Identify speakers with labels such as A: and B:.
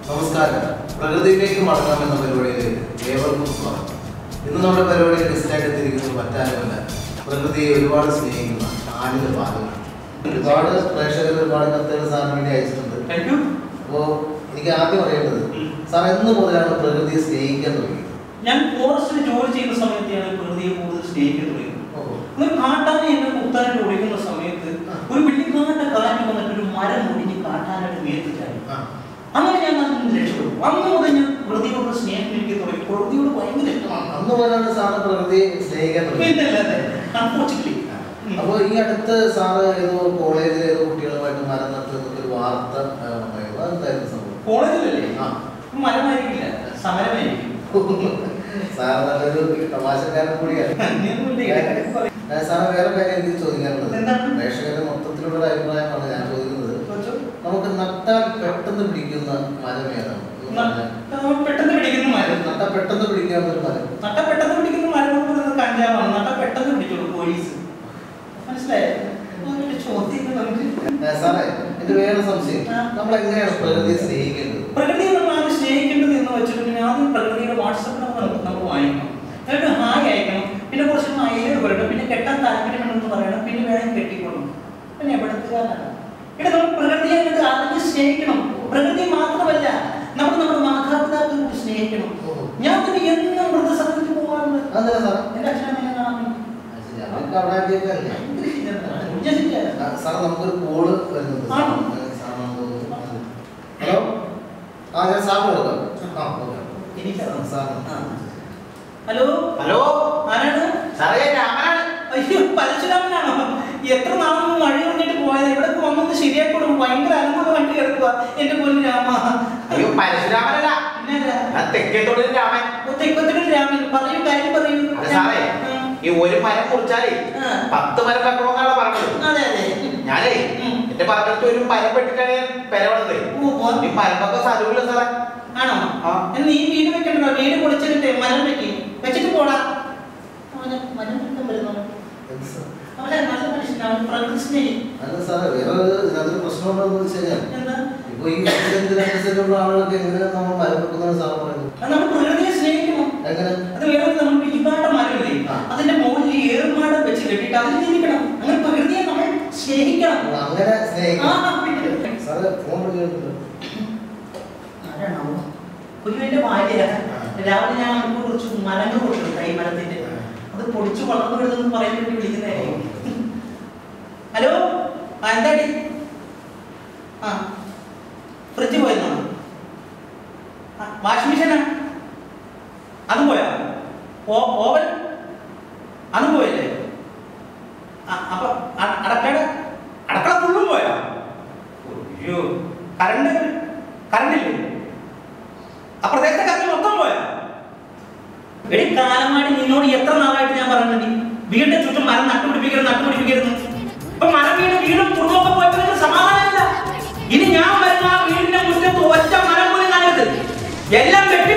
A: നമസ്കാരം പ്രകൃതിയിലേക്ക് മടങ്ങാം എന്ന പരിപാടിയിലേക്ക് ഏവർക്കും സ്വാഗതം ഇന്ന് നമ്മുടെ പരിപാടിയിൽ ലിസ്റ്റായിട്ട് എത്തിയിരിക്കുന്നത് മറ്റാരുമല്ല പ്രകൃതിയെ ഒരുപാട് സ്നേഹിക്കുന്ന ആടിന്റെ പാലുകൾ ഒരുപാട് പ്രേക്ഷകർ ഒരുപാട് കത്തുകൾ സാറിന് വേണ്ടി അയച്ചിട്ടുണ്ട്
B: താങ്ക് യു
A: അപ്പോൾ എനിക്ക് ആദ്യം അറിയേണ്ടത് സാർ എന്ന് മുതലാണ് പ്രകൃതിയെ സ്നേഹിക്കാൻ തുടങ്ങിയത്
B: ഞാൻ ഫോറസ്റ്റിൽ ജോലി ചെയ്യുന്ന സമയത്ത് ഞാൻ പ്രകൃതിയെ കൂടുതൽ സ്നേഹിക്കാൻ തുടങ്ങി
A: ഓഹോ.
B: ഒരു കാട്ടാനെ എന്നെ കുത്താനായിട്ട് ഓടിക്കുന്ന സമയത്ത്
A: ആ.
B: ഒരു വെള്ളിക്കാട്ട കാറ്റ് വന്നിട്ട് ഒരു മരം ഒടിഞ്ഞ് കാട്ടാനായിട്ട് വീർത്തിട്ടായി
A: ആ.
B: അങ്ങനെ ഞാൻ അതിൽ നിന്ന് രക്ഷപ്പെട്ടു അന്ന് മുതൽ ഞാൻ പ്രകൃതിയോട് സ്നേഹം എനിക്ക് തുടങ്ങി പ്രകൃതിയോട് ഭയങ്കര ഇഷ്ടമാണ്
A: അന്ന് മുതലാണ് സാറ് പ്രകൃതിയെ സ്നേഹിക്കാൻ തുടങ്ങിയത്
B: പിന്നല്ലാതെ അൺഫോർച്ചുനേറ്റ്ലി
A: അപ്പോൾ ഈ അടുത്ത് സാറ് ഏതോ കോളേജിൽ ഏതോ കുട്ടികളുമായിട്ട് മരം നട്ടു ഒരു വാർത്ത ആ, ഉണ്ടായിരുന്നു അതെന്തായിരുന്നു സംഭവം
B: കോളേജിലല്ലേ
A: ആ.
B: മരമായിരിക്കില്ല സമരമായിരിക്കും
A: സാറ് നല്ലൊരു തമാശക്കാരൻ കൂടിയാണ് ആ, സാറ് വേറെ കാര്യം എനിക്ക് ചോദിക്കാനുള്ളത്
B: എന്താണ്?
A: പ്രേക്ഷകരുടെ മൊത്തത്തിലുള്ള ഒരു അഭിപ്രായമാണ് ഞാൻ ചോദിക്കുന്നത് നമുക്ക് നട്ടാൽ പെട്ടെന്ന് പിടിക്കുന്ന മരം ഏതാണ് ഒന്ന് പറഞ്ഞേ.
B: പെട്ടെന്ന് പിടിക്കുന്ന മരം
A: നട്ടാൽ പെട്ടെന്ന് പിടിക്കാവുന്ന ഒരു മരം
B: നട്ട പെട്ടെന്ന് പിടിക്കുന്ന മരം എന്ന് പറയുന്നത് കഞ്ചാവാണ് നട്ട പെട്ടെന്ന് പിടിച്ചോളൂ പോലീസ് മനസ്സിലായോ ഒരു ചോദ്യം നമുക്ക്
A: ആ, സാറേ എന്റെ വേറെ സംശയം
B: ആ.
A: നമ്മൾ എങ്ങനെയാണ് പ്രകൃതിയെ സ്നേഹിക്കേണ്ടത്
B: പ്രകൃതിയെ നമ്മൾ ആദ്യം സ്നേഹിക്കേണ്ടത് എന്ന് വെച്ചിട്ടുണ്ടെങ്കിൽ ആദ്യം പ്രകൃതിയുടെ വാട്സപ്പ് നമ്പർ നമുക്ക് വാങ്ങിക്കണം എന്നിട്ട് ഹായ് അയക്കണം പിന്നെ കുറച്ച് മയിലുകൾ പറയണം പിന്നെ കെട്ടാൻ താല്പര്യമുണ്ടെന്ന് പറയണം പിന്നെ വേണം കെട്ടിക്കൊള്ളണം പിന്നെ എവിടത്തുകാരനാണ് ഇവിടെ നമ്മൾ പ്രകൃതിയെ അങ്ങോട്ട് ആദ്യം സ്നേഹിക്കണം പ്രകൃതി മാത്രമല്ല നമ്മൾ നമ്മുടെ മാതാപിതാക്കളെ കൂടി സ്നേഹിക്കണം
A: ഓഹോ.
B: ഞാൻ പിന്നെ എന്നും വൃദ്ധസദനത്തിൽ പോകാറുണ്ട്
A: അതെന്താ സാറേ
B: എന്റെ അച്ഛനമ്മയെ കാണാൻ വേണ്ടി.
A: ആ, ശരി. അവർക്ക് അവിടെ ആക്കിയേക്കല്ലേ?
B: ഭയങ്കര ശീലമാണ്. ഞാൻ ശരിയാണ്.
A: ആ, സാറേ നമുക്കൊരു കോള് വരുന്നുണ്ട്
B: ആണോ?
A: സാറിനോട് തോന്നുന്നു. ഹലോ ആ ഞാൻ സാറിന് കൊടുക്കാം ആ ഓക്കെ
B: എനിക്കറിയാം.
A: സാറിന്
B: ആ. ഹലോ
C: ഹലോ
B: ആരാണ്
C: സാറേ രാമനാണ്
B: അയ്യോ പരശുരാമനാണോ എത്ര നാളും മഴ വന്നിട്ട് പോയത് ഇവിടെ വന്നൊന്ന് ശരിയാക്കി കൊടുക്കും ഭയങ്കര അലമ്പ് വണ്ടി കിടക്കുക എന്റെ പൊന്നു രാമ
C: അയ്യോ പരശുരാമനല്ല
B: പിന്നെ
C: ഞാൻ തെക്കേത്തോട് രാമൻ
B: തെക്കത്തിനും രാമൻ പറയൂ കാര്യം പറയൂ
C: അല്ല സാറേ
B: ആ.
C: ഈ ഒരു മരം മുറിച്ചാലേ
B: ആ.
C: പത്ത് മരം വെക്കണമെന്നാണ് പറഞ്ഞത്
B: അതെ അതെ
C: ഞാനേ
B: ഉം.
C: എന്റെ പറഞ്ഞിട്ട് ഒരു മരം വെട്ടിട്ടാണ് ഞാൻ പെരവണത്
B: ഓ, ഓ.
C: ഈ മരം വെക്കാൻ സ്ഥലമില്ല സാറേ
B: ആണോ
C: ആ.
B: എന്നാ നീ വീട് വെക്കണ്ടോ വീട് പൊളിച്ചിട്ട് മരം വെക്കി വെച്ചിട്ട് പോടാ അവന് മരം വെക്കാൻ വരുന്നോ
A: എന്ത് സാർ?
B: അവനെ നല്ല മനുഷ്യനാണ് പ്രകൃതി സ്നേഹി
A: അല്ല സാറേ വേറെ ഒരു ഇതിനകത്തൊരു പ്രശ്നമുണ്ടെന്ന് വെച്ച് കഴിഞ്ഞാൽ
B: എന്താ
A: ഇപ്പൊ ഈ ആക്സിഡന്റ് രണ്ട് സെന്റുള്ള ആളുകൾക്ക് എങ്ങനെ നമ്മൾ മരം വെക്കുന്നതാണ് സാറ് പറയുന്നത്
B: അത് നമ്മൾ പ്രകൃതിയെ സ്നേഹിക്കണം
A: എങ്ങനെ
B: അത് വേറെ നമ്മൾ ഇടിപാട്ട മരമില്ലേ
A: ആ.
B: അതിന്റെ മുകളിൽ ഈ ഏറുമാടം വെച്ച് കെട്ടിട്ട് അതിൽ ജീവിക്കണം അങ്ങനെ പ്രകൃതിയെ നമ്മൾ സ്നേഹിക്കണം
A: നമ്മൾ അങ്ങനെ
B: ആ,
A: സ്നേഹിക്കണം
B: പിന്നെ.
A: സാറേ ഫോൺ വിളിക്കുന്നുണ്ട്
B: ആരാണാവോ? കുരുവിന്റെ ഭാര്യ രാവിലെ ഞാൻ അവർക്ക് കുറച്ച് മരങ്ങൾ കൊടുത്തു കൈ മരത്തിന്റെ അത് പൊടിച്ചു വളർന്നു വിടുന്നെന്ന് പറയാൻ വേണ്ടി വിളിക്കുന്നതായിരിക്കും ഹലോ ആ എന്താടി ആ ഫ്രിഡ്ജ് പോയെന്നോ ആ വാഷിംഗ് മെഷീനാ അതും പോയാ ഓ ഓവൻ അതും പോയല്ലേ ആ അപ്പൊ അ- അടക്കളയുടെ അടക്കള ഫുള്ളും പോയാ അയ്യോ കറണ്ട് കറണ്ടില്ലേ അപ്പുറത്തേക്ക് കറണ്ട് മൊത്തം പോയാ എടി കാലമാടി നിന്നോട് എത്ര നാളായിട്ട് ഞാൻ പറഞ്ഞിട്ടുണ്ട് വീടിന്റെ ചുറ്റും മരം നട്ടുപിടിപ്പിക്കരുത് നട്ടുപിടിപ്പിക്കരുത് ഇപ്പൊ മരം വീട് വീടും കുടുംബമൊക്കെ പോയപ്പോ നിങ്ങൾക്ക് സമാധാനമില്ല ഇനി ഞാൻ വരുന്ന ആ വീടിന്റെ മുറ്റത്ത് ഒറ്റ മരം പോലും നല്ലത് എല്ലാം വെട്ടി